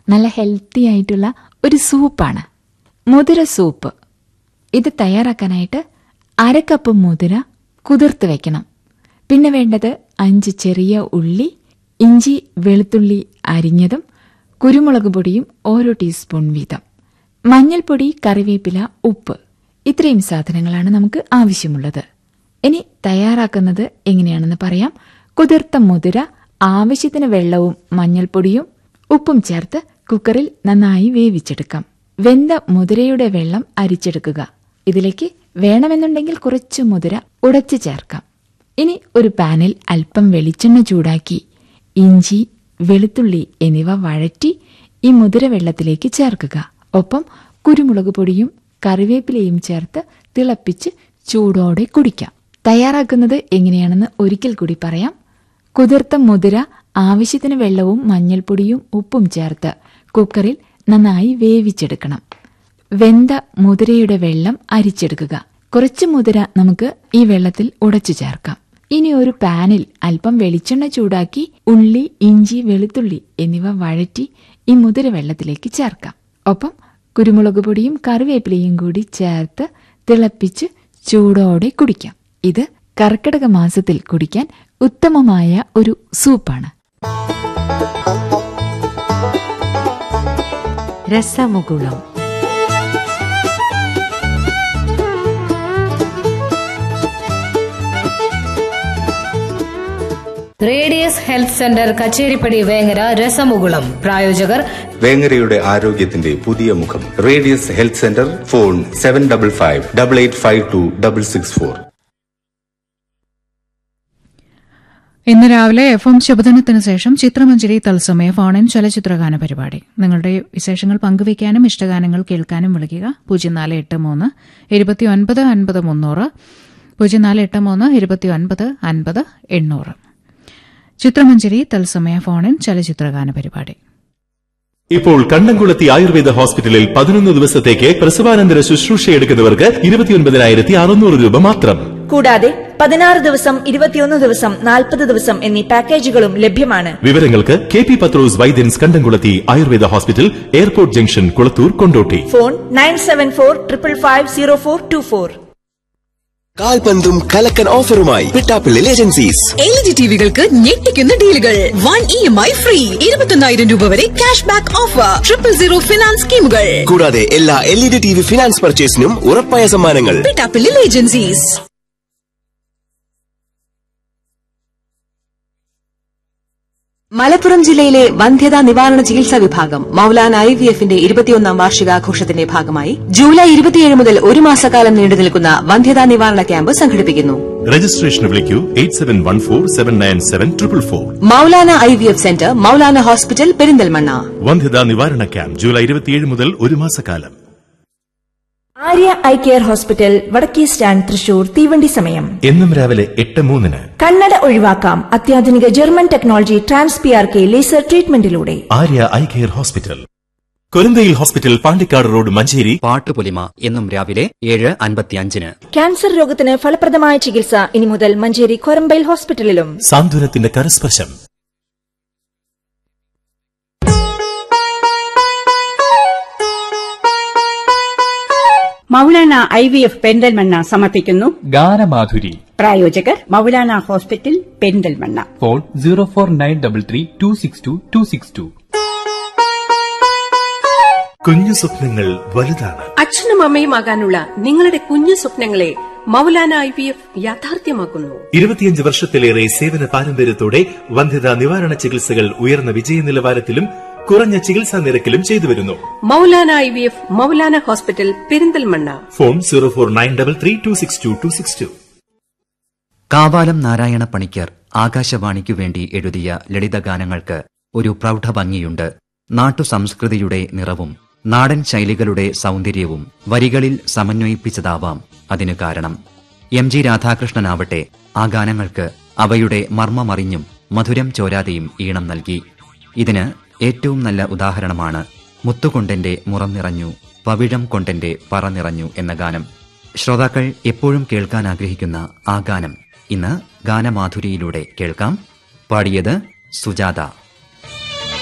നല്ല ഹെൽത്തി ആയിട്ടുള്ള ഒരു സൂപ്പാണ് മുതിര സൂപ്പ് ഇത് തയ്യാറാക്കാനായിട്ട് അര കപ്പ് മുതിര കുതിർത്ത് വെക്കണം പിന്നെ വേണ്ടത് അഞ്ച് ചെറിയ ഉള്ളി ഇഞ്ചി വെളുത്തുള്ളി അരിഞ്ഞതും കുരുമുളക് പൊടിയും ഓരോ ടീസ്പൂൺ വീതം മഞ്ഞൾപ്പൊടി കറിവേപ്പില ഉപ്പ് ഇത്രയും സാധനങ്ങളാണ് നമുക്ക് ആവശ്യമുള്ളത് ഇനി തയ്യാറാക്കുന്നത് എങ്ങനെയാണെന്ന് പറയാം കുതിർത്ത മുതിര ആവശ്യത്തിന് വെള്ളവും മഞ്ഞൾപ്പൊടിയും ഉപ്പും ചേർത്ത് കുക്കറിൽ നന്നായി വേവിച്ചെടുക്കാം വെന്ത മുതിരയുടെ വെള്ളം അരിച്ചെടുക്കുക ഇതിലേക്ക് വേണമെന്നുണ്ടെങ്കിൽ കുറച്ച് മുതിര ഉടച്ചു ചേർക്കാം ഇനി ഒരു പാനിൽ അല്പം വെളിച്ചെണ്ണ ചൂടാക്കി ഇഞ്ചി വെളുത്തുള്ളി എന്നിവ വഴറ്റി ഈ മുതിര വെള്ളത്തിലേക്ക് ചേർക്കുക ഒപ്പം കുരുമുളക് പൊടിയും കറിവേപ്പിലയും ചേർത്ത് തിളപ്പിച്ച് ചൂടോടെ കുടിക്കാം തയ്യാറാക്കുന്നത് എങ്ങനെയാണെന്ന് ഒരിക്കൽ കൂടി പറയാം കുതിർത്ത മുതിര ആവശ്യത്തിന് വെള്ളവും മഞ്ഞൾപ്പൊടിയും ഉപ്പും ചേർത്ത് കുക്കറിൽ നന്നായി വേവിച്ചെടുക്കണം വെന്ത മുതിരയുടെ വെള്ളം അരിച്ചെടുക്കുക കുറച്ച് മുതിര നമുക്ക് ഈ വെള്ളത്തിൽ ഉടച്ചു ചേർക്കാം ഇനി ഒരു പാനിൽ അല്പം വെളിച്ചെണ്ണ ചൂടാക്കി ഉള്ളി ഇഞ്ചി വെളുത്തുള്ളി എന്നിവ വഴറ്റി ഈ മുതിര വെള്ളത്തിലേക്ക് ചേർക്കാം ഒപ്പം കുരുമുളക് പൊടിയും കറിവേപ്പിലയും കൂടി ചേർത്ത് തിളപ്പിച്ച് ചൂടോടെ കുടിക്കാം ഇത് കർക്കിടക മാസത്തിൽ കുടിക്കാൻ ഉത്തമമായ ഒരു സൂപ്പാണ് രസമുകുളം radius health centre Kacheripadi Vengara രസമുകുളം പ്രായോജകർ വേങ്ങരയുടെ ആരോഗ്യത്തിന്റെ പുതിയ മുഖം radius health centre phone seven double five double eight five two double six four ഇന്ന് രാവിലെ എഫ് എം ശുഭദിനത്തിന് ശേഷം ചിത്രമഞ്ജരി തത്സമയ ഫോണിൻ ചലച്ചിത്രഗാന പരിപാടി നിങ്ങളുടെ വിശേഷങ്ങൾ പങ്കുവയ്ക്കാനും ഇഷ്ടഗാനങ്ങൾ കേൾക്കാനും വിളിക്കുക പൂജ്യം നാല് എട്ട് മൂന്ന് ഇരുപത്തി ഒൻപത് അൻപത് മുന്നൂറ് പൂജ്യം നാല് എട്ട് മൂന്ന് ഇരുപത്തി ഒൻപത് അൻപത് എണ്ണൂറ് ചിത്രമഞ്ജരി തത്സമയ ഫോണിൻ ചലച്ചിത്രഗാന പരിപാടി ഇപ്പോൾ കണ്ണംകുളത്തി ആയുർവേദ ഹോസ്പിറ്റലിൽ പതിനൊന്ന് ദിവസത്തേക്ക് പ്രസവാനന്തര ശുശ്രൂഷ എടുക്കുന്നവർക്ക് ഇരുപത്തിയൊൻപതിനായിരത്തി അറുന്നൂറ് രൂപ മാത്രം കൂടാതെ പതിനാറ് ദിവസം ഇരുപത്തിയൊന്ന് ദിവസം നാൽപ്പത് ദിവസം എന്നീ പാക്കേജുകളും ലഭ്യമാണ് വിവരങ്ങൾക്ക് K P Pathros Vaidyans Kandamkulathy Ayurveda hospital airport junction Kulathur Kondotty phone nine seven four triple five zero four two four കാൽപന്തും കലക്കൻ ഓഫറുമായി പിട്ടാപ്പിള്ളിൽ ഏജൻസീസ് എൽ ജി ടിവികൾക്ക് ഞെട്ടിക്കുന്ന ഡീലുകൾ one E M I free ഇരുപത്തൊന്നായിരം രൂപ വരെ cash back offer triple zero finance സ്കീമുകൾ കൂടാതെ എല്ലാ L E D T V finance പർച്ചേസിനും ഉറപ്പായ സമ്മാനങ്ങൾ പിട്ടാപ്പിള്ളിൽ ഏജൻസീസ് മലപ്പുറം ജില്ലയിലെ വന്ധ്യതാ നിവാരണ ചികിത്സാ വിഭാഗം മൌലാന ഐ വി എഫിന്റെ ഇരുപത്തിയൊന്നാം വാർഷികാഘോഷത്തിന്റെ ഭാഗമായി ജൂലൈ ഇരുപത്തിയേഴ് മുതൽ ഒരു മാസക്കാലം നീണ്ടു നിൽക്കുന്ന വന്ധ്യതാ നിവാരണ ക്യാമ്പ് സംഘടിപ്പിക്കുന്നു രജിസ്ട്രേഷന് വിളിക്കൂ eight seven one four seven nine seven triple four Maulana I V F centre Maulana hospital Perinthalmanna വന്ധ്യതാ നിവാരണ ക്യാമ്പ് ജൂലൈ ഇരുപത്തിയേഴ് മുതൽ ഒരു മാസക്കാലം ആര്യ ഐ കെയർ ഹോസ്പിറ്റൽ വടക്കേ സ്റ്റാൻഡ് തൃശൂർ തീവണ്ടി സമയം എന്നും രാവിലെ എട്ട് മൂന്നിന് കണ്ണട ഒഴിവാക്കാം അത്യാധുനിക German technology trans P R K laser ട്രീറ്റ്മെന്റിലൂടെ Arya eye care hospital Korambayil hospital Pandikkad road Manjeri പാട്ടുപൊലിമ എന്നും രാവിലെ ഏഴ് അൻപത്തിയഞ്ചിന് ക്യാൻസർ രോഗത്തിന് ഫലപ്രദമായ ചികിത്സ ഇനി മുതൽ മഞ്ചേരി കൊരമ്പയിൽ ഹോസ്പിറ്റലിലും സാന്ത്വനത്തിന്റെ കരസ്പർശം Maulana I V F Perinthalmanna സമർപ്പിക്കുന്നു ഗാനമാധുരി പ്രായോജകർ Maulana hospital Perinthalmanna phone zero four nine double three two six two two six two കുഞ്ഞു സ്വപ്നങ്ങൾ വലുതാണ് അച്ഛനും അമ്മയുമാകാനുള്ള നിങ്ങളുടെ കുഞ്ഞു സ്വപ്നങ്ങളെ മൗലാന ഐ വി എഫ് യാഥാർത്ഥ്യമാക്കുന്നു ഇരുപത്തിയഞ്ച് വർഷത്തിലേറെ സേവന പാരമ്പര്യത്തോടെ വന്ധ്യതാ നിവാരണ ചികിത്സകൾ ഉയർന്ന വിജയ നിലവാരത്തിലും കുറഞ്ഞ ചികിത്സാ നിരക്കിലും ചെയ്തു വരുന്നു Maulana I V F Maulana hospital Perinthalmanna phone zero four nine double three two six two two six two Kavalam Narayana Panicker ആകാശവാണിക്കു വേണ്ടി എഴുതിയ ലളിതഗാനങ്ങൾക്ക് ഒരു പ്രൗഢഭംഗിയുണ്ട് നാട്ടു സംസ്കൃതിയുടെ നിറവും നാടൻ ശൈലികളുടെ സൗന്ദര്യവും വരികളിൽ സമന്വയിപ്പിച്ചതാവാം അതിനു കാരണം എം ജി രാധാകൃഷ്ണനാവട്ടെ ആ ഗാനങ്ങൾക്ക് അവയുടെ മർമ്മമറിഞ്ഞും മധുരം ചോരാതെയും ഈണം നൽകി ഇതിന് ഏറ്റവും നല്ല ഉദാഹരണമാണ് മുത്തുകൊണ്ടെന്റെ മുറം നിറഞ്ഞു പവിഴം കൊണ്ടെന്റെ പറ നിറഞ്ഞു എന്ന ഗാനം ശ്രോതാക്കൾ എപ്പോഴും കേൾക്കാൻ ആഗ്രഹിക്കുന്ന ആ ഗാനം ഇന്ന് ഗാനമാധുരിയിലൂടെ കേൾക്കാം പാടിയത് സുജാത